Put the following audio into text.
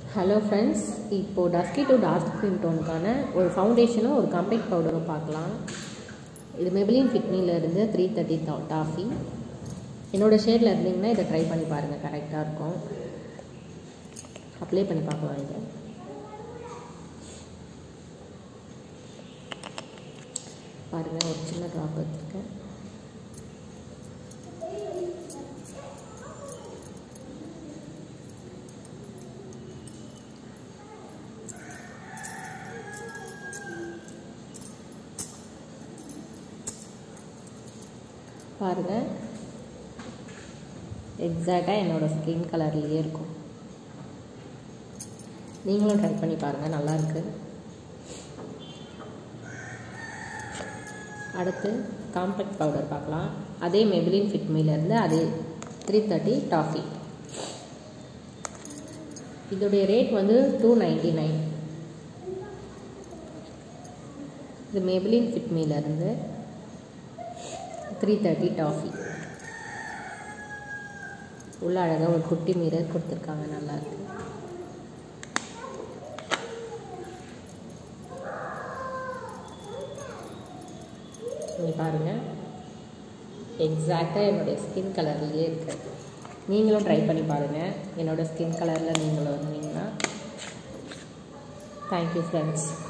hello friends இப்போது dusky to dark skin டோனுக்கான ஒரு ஃபவுண்டேஷனும் ஒரு காம்பேக்ட் பவுடரும் பார்க்கலாம் இது மெபிலின் ஃபிட்மியில் இருந்து த்ரீ தேர்ட்டி டாஃபி என்னோடய ஷேடில் இருந்தீங்கன்னா இதை ட்ரை பண்ணி பாருங்கள் கரெக்டாக இருக்கும் அப்ளை பண்ணி பார்க்கலாம் இதை பாருங்கள் ஒரு சின்ன ட்ராப் எடுத்துருக்கேன் பாருங்கள் எக்ஸாக்டாக என்னோடய ஸ்கின் கலர்லேயே இருக்கும் நீங்களும் ட்ரை பண்ணி பாருங்கள் நல்லாயிருக்கு அடுத்து காம்பேக்ட் பவுடர் பார்க்கலாம் அதே மெபிலின் ஃபிட்மிலேருந்து அதே த்ரீ தேர்ட்டி டாஃபி இதோடைய ரேட் வந்து டூ நைன்டி நைன் இது மெபிலின் ஃபிட்மிலேருந்து த்ரீ தேர்ட்டி டாஃபி உள்ள அழகாக ஒரு குட்டி மீரர் கொடுத்துருக்காங்க நல்லாயிருக்கு நீங்கள் பாருங்கள் எக்ஸாக்டாக என்னுடைய ஸ்கின் கலர்லேயே இருக்குது நீங்களும் ட்ரை பண்ணி பாருங்கள் என்னோடய ஸ்கின் கலரில் நீங்களும் இருந்தீங்கன்னா தேங்க்யூ ஃப்ரெண்ட்ஸ்